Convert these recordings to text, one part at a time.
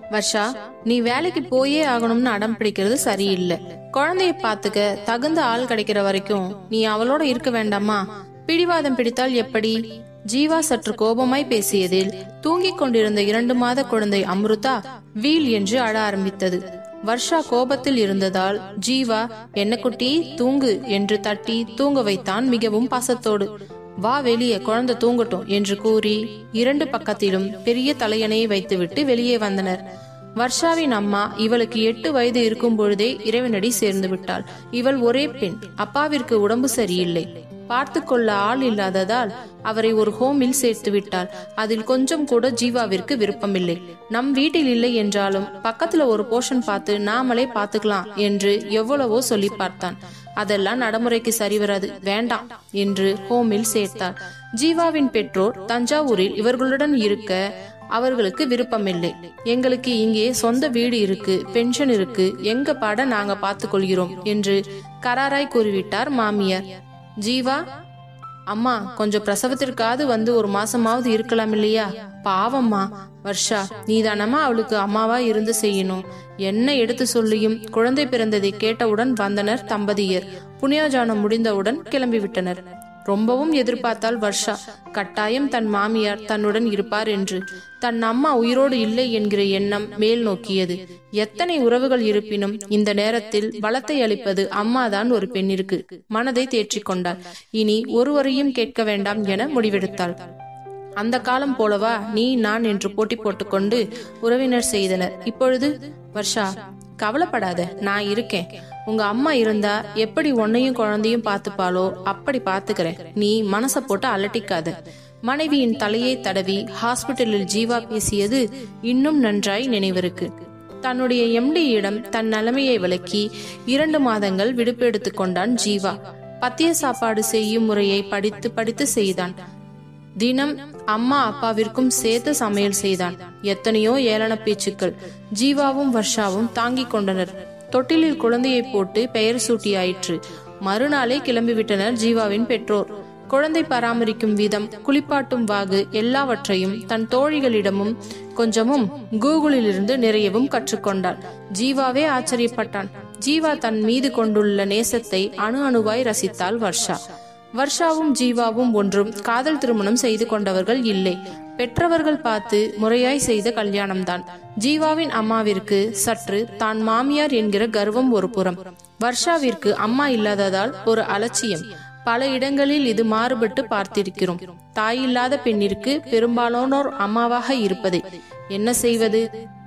வர்ஷா நீ வேலைக்கு போயே ஆகணும்னு அடம் பிடிக்கிறது சரியில்லை குழந்தைய பாத்துக்க தகுந்த ஆள் கிடைக்கிற வரைக்கும் நீ அவளோட இருக்க வேண்டாமா பிடிவாதம் பிடித்தால் எப்படி ஜீவா சற்று கோபமாய் பேசியதில் தூங்கிக் கொண்டிருந்த இரண்டு மாத குழந்தை அம்ருதா வீல் என்று அழ ஆரம்பித்தது வர்ஷா கோபத்தில் இருந்ததால் ஜீவா என்ன குட்டி தூங்கு என்று தட்டி தூங்க வைத்தான் மிகவும் பாசத்தோடு வா வெளியே குழந்தை தூங்கட்டும் என்று கூறி இரண்டு பக்கத்திலும் பெரிய தலையணையை வைத்துவிட்டு வெளியே வந்தனர் வர்ஷாவின் அம்மா இவளுக்கு எட்டு வயது இருக்கும் பொழுதே இறைவனடி சேர்ந்து விட்டாள் இவள் ஒரே பெண் அப்பாவிற்கு உடம்பு சரியில்லை பார்த்து கொள்ள ஆள் இல்லாததால் அவரை ஒரு ஹோமில் சேர்த்து விட்டாள் அதில் கொஞ்சம் கூட ஜீவாவிற்கு விருப்பமில்லை நம் வீட்டில் இல்லை என்றாலும் பக்கத்துல ஒரு போர்ஷன் பார்த்து நாமளே பார்த்துக்கலாம் என்று எவ்வளவோ சொல்லி பார்த்தான் அதெல்லாம் நடைமுறைக்கு சரி வராது வேண்டாம் என்று ஹோமில் சேர்த்தார் ஜீவாவின் பெற்றோர் தஞ்சாவூரில் இவர்களுடன் இருக்க அவர்களுக்கு விருப்பமில்லை எங்களுக்கு இங்கே சொந்த வீடு இருக்கு பென்ஷன் இருக்கு எங்க பாட நாங்க பார்த்துக் கொள்கிறோம் என்று கராராய் கூறிவிட்டார் மாமியார் ஜீவா அம்மா கொஞ்சம் பிரசவத்திற்காவது வந்து ஒரு மாசமாவது இருக்கலாம் இல்லையா பாவம்மா வர்ஷா நீதானம்மா அவளுக்கு அம்மாவா இருந்து செய்யணும் என்ன எடுத்து சொல்லியும் குழந்தை பிறந்ததை கேட்டவுடன் வந்தனர் தம்பதியர் புனியாஜானம் முடிந்தவுடன் கிளம்பிவிட்டனர் ரொம்பவும் எதிர்பார்த்தால் வர்ஷா கட்டாயம் தன் மாமியார் தன்னுடன் இருப்பார் என்று தன் அம்மா உயிரோடு இல்லை என்கிற எண்ணம் மேல் நோக்கியது எத்தனை உறவுகள் இருப்பினும் இந்த நேரத்தில் பலத்தை அளிப்பது அம்மாதான் ஒரு பெண்ணிற்கு மனதை தேற்றிக் கொண்டாள் இனி ஒருவரையும் கேட்க வேண்டாம் என முடிவெடுத்தாள் அந்த காலம் போலவா நீ நான் என்று போட்டி போட்டுக்கொண்டு உறவினர் செய்தனர் இப்பொழுது வர்ஷா கவலைப்படாத நான் இருக்கேன் உங்க அம்மா இருந்தா எப்படி உன்னையும் குழந்தையும் பார்த்துப்பாளோ அப்படி பாத்துக்கிறேன் நீ மனச போட்டு அலட்டிக்காத மனைவியின் தலையை தடவி ஹாஸ்பிட்டலில் ஜீவா பேசியது இன்னும் நன்றாய் நினைவிருக்கு தன்னுடைய எம்டியிடம் தன் நிலைமையை விளக்கி இரண்டு மாதங்கள் விடுப்பு எடுத்துக் கொண்டான் ஜீவா பத்திய சாப்பாடு செய்யும் முறையை படித்து படித்து செய்தான் தினம் அம்மா அப்பாவிற்கும் சேர்த்து சமையல் செய்தான் எத்தனையோ ஏளன பேச்சுக்கள் ஜீவாவும் வர்ஷாவும் தாங்கிக் கொண்டனர் தொட்டிலில் குழந்தையை போட்டு பெயர் சூட்டியாயிற்று மறுநாளே கிளம்பிவிட்டனர் ஜீவாவின் பெற்றோர் குழந்தை பராமரிக்கும் விதம் குளிப்பாட்டும் வாகு எல்லாவற்றையும் தன் தோழிகளிடமும் கொஞ்சமும் கூகுளிலிருந்து நிறையவும் கற்றுக்கொண்டாள் ஜீவாவே ஆச்சரியப்பட்டான் ஜீவா தன் மீது கொண்டுள்ள நேசத்தை அணு அணுவாய் ரசித்தாள் வர்ஷா வர்ஷாவும் ஜீவாவும் ஒன்றும் காதல் திருமணம் செய்து கொண்டவர்கள் இல்லை பெற்றவர்கள் பார்த்து முறையாய் செய்த கல்யாணம்தான் ஜீவாவின் அம்மாவிற்கு சற்று தான் மாமியார் என்கிற கர்வம் ஒரு புறம் வர்ஷாவிற்கு அம்மா இல்லாததால் ஒரு அலட்சியம் பல இடங்களில் இது மாறுபட்டு பார்த்திருக்கிறோம் தாயில்லாத பெண்ணிற்கு பெரும்பாலானோர் அம்மாவாக இருப்பதை என்ன செய்வது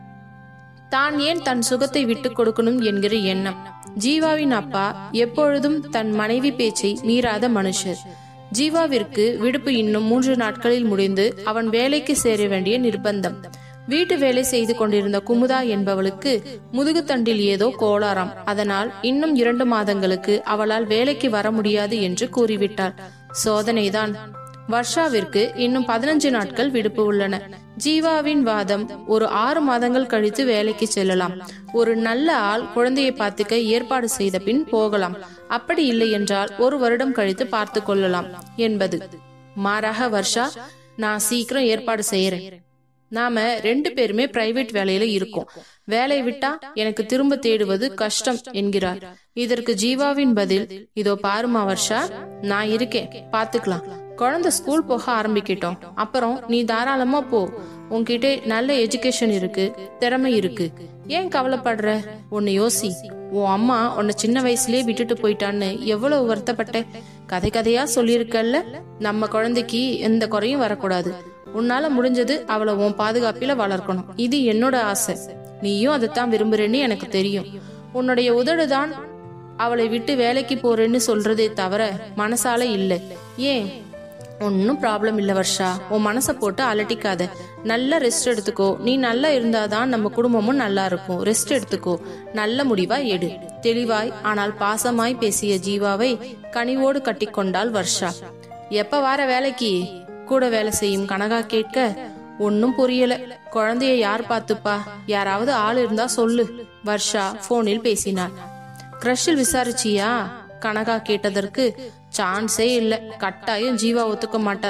தான் ஏன் தன் சுகத்தை விட்டுக் கொடுக்கணும் என்கிற எண்ணம் ஜீவாவின் அப்பா எப்பொழுதும் தன் மனைவி பேச்சை மீறாத மனுஷர் ஜீவாவிற்கு விடுப்பு இன்னும் மூன்று நாட்களில் முடிந்து அவன் வேலைக்கு சேர வேண்டிய நிர்பந்தம் வீட்டு வேலை செய்து கொண்டிருந்த குமுதா என்பவளுக்கு முதுகுத்தண்டில் ஏதோ கோளாறாம் அதனால் இன்னும் இரண்டு மாதங்களுக்கு அவளால் வேலைக்கு வர முடியாது என்று கூறிவிட்டாள் சோதனைதான் வர்ஷாவிற்கு இன்னும் பதினஞ்சு நாட்கள் விடுப்பு உள்ளன ஜீவாவின் வாதம் ஒரு ஆறு மாதங்கள் கழித்து வேலைக்கு செல்லலாம் ஒரு நல்ல ஆள் குழந்தையை பார்த்துக்க ஏற்பாடு செய்த பின் போகலாம் அப்படி இல்லை என்றால் ஒரு வருடம் கழித்து பார்த்து கொள்ளலாம் என்பது மாறாக வர்ஷா நான் சீக்கிரம் ஏற்பாடு செய்யறேன் நாம ரெண்டு பேருமே பிரைவேட் வேலையில இருக்கோம் வேலை விட்டா எனக்கு திரும்ப தேடுவது கஷ்டம் என்கிறார் இதற்கு ஜீவாவின் பதில் இதோ பாருமா வர்ஷா நான் இருக்கேன் பாத்துக்கலாம் குழந்தை ஸ்கூல் போக ஆரம்பிக்கட்டும் அப்புறம் நீ தாராளமா போ உன்கிட்ட நல்ல எஜுகேஷன் இருக்கு திறமை இருக்கு ஏன் கவலைப்படுற உன்னை யோசி உன் அம்மா உன்னை சின்ன வயசுலயே விட்டுட்டு போயிட்டான்னு எவ்வளவு வருத்தப்பட்ட கதை கதையா சொல்லியிருக்கல்ல நம்ம குழந்தைக்கு எந்த குறையும் வரக்கூடாது உன்னால முடிஞ்சது அவளை உன் பாதுகாப்பில வளர்க்கணும் இது என்னோட ஆசை நீயும் அதைத்தான் விரும்புறேன்னு எனக்கு தெரியும் உன்னுடைய உதடுதான் அவளை விட்டு வேலைக்கு போறேன்னு சொல்றதே தவிர மனசால இல்ல ஏன் ஒன்னும் ப்ராப்ளம் இல்ல வர்ஷா உன் மனசை போட்டு அலட்டிக்காத நல்ல ரெஸ்ட் எடுத்துக்கோ நீ நல்லா இருந்தாதான் நம்ம குடும்பமும் நல்லா இருக்கும் ரெஸ்ட் எடுத்துக்கோ நல்ல முடிவா எடு தெளிவாய் ஆனால் பாசமாய் பேசிய ஜீவாவை கனிவோடு கட்டிக்கொண்டாள் வர்ஷா எப்ப வார வேலைக்கு கூட வேலை செய்யும் கனகா கேட்க ஒன்னும் புரியல குழந்தைய யார் பாத்துப்பா யாராவது ஆள் இருந்தா சொல்லு வர்ஷா போனில் பேசினாள் கிரஷில் விசாரிச்சியா கனகா கேட்டதற்கு சான்ஸே இல்ல கட்டாயம் ஜீவா ஒத்துக்க மாட்டார்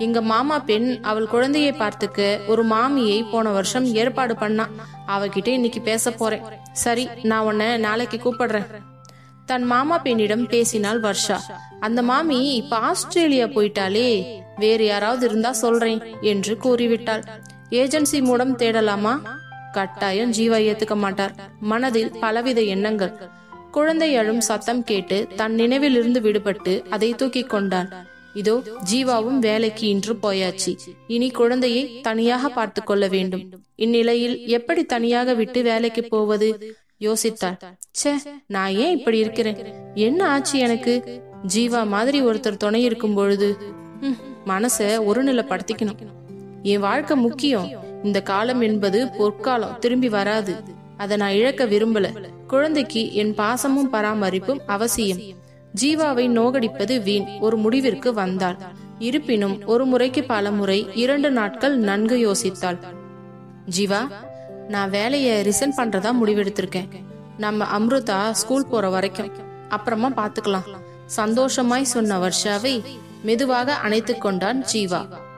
எங்க மாமா பெண் அவள் குழந்தையை பார்த்துக்க ஒரு மாமியை போன வருஷம் ஏற்பாடு பண்ணா அவகிட்ட இன்னைக்கு பேச போறேன் சரி நான் உன்னை நாளைக்கு கூப்பிடுறேன் தன் மாமா பெண்ணிடம் பேசினாள் வர்ஷா அந்த மாமி இப்ப ஆஸ்திரேலியா போயிட்டாலே வேறு யாராவது இருந்தா சொல்றேன் என்று கூறிவிட்டாள் ஏஜென்சி மூலம் தேடலாமா கட்டாயம் ஜீவா ஏத்துக்க மாட்டார் மனதில் பலவித எண்ணங்கள் குழந்தை அழும் சத்தம் கேட்டு தன் நினைவிலிருந்து விடுபட்டு அதை தூக்கிக் கொண்டான் இதோ ஜீவாவும் வேலைக்கு இன்று போயாச்சு இனி குழந்தையை தனியாக பார்த்து கொள்ள வேண்டும் இந்நிலையில் எப்படி தனியாக விட்டு வேலைக்கு போவது யோசித்தாள் ச்சே நான் ஏன் இப்படி இருக்கிறேன் என்ன ஆச்சு எனக்கு ஜீவா மாதிரி ஒருத்தர் துணை இருக்கும் பொழுது ம், மனச ஒருநிலைப்படுத்திக்கணும் என் வாழ்க்கை முக்கியம் இந்த காலம் என்பது பொற்காலம் திரும்பி வராது அதை நான் இழக்க விரும்பல குழந்தைக்கு என் பாசமும் பராமரிப்பும் அவசியம் ஜீவாவை நோகடிப்பது வீண் ஒரு முடிவிற்கு வந்தாள் இருப்பினும் ஒரு முறைக்கு பல முறை இரண்டு நாட்கள் நன்கு யோசித்தாள் ஜீவா நான் வேலைய ரிசைன் பண்றதா முடிவெடுத்திருக்கேன் நம்ம அம்ருதா ஸ்கூல் போற வரைக்கும் அப்புறமா பாத்துக்கலாம் சந்தோஷமாய் சொன்ன வர்ஷாவை மெதுவாக அணைத்துக் கொண்டான் ஜீவா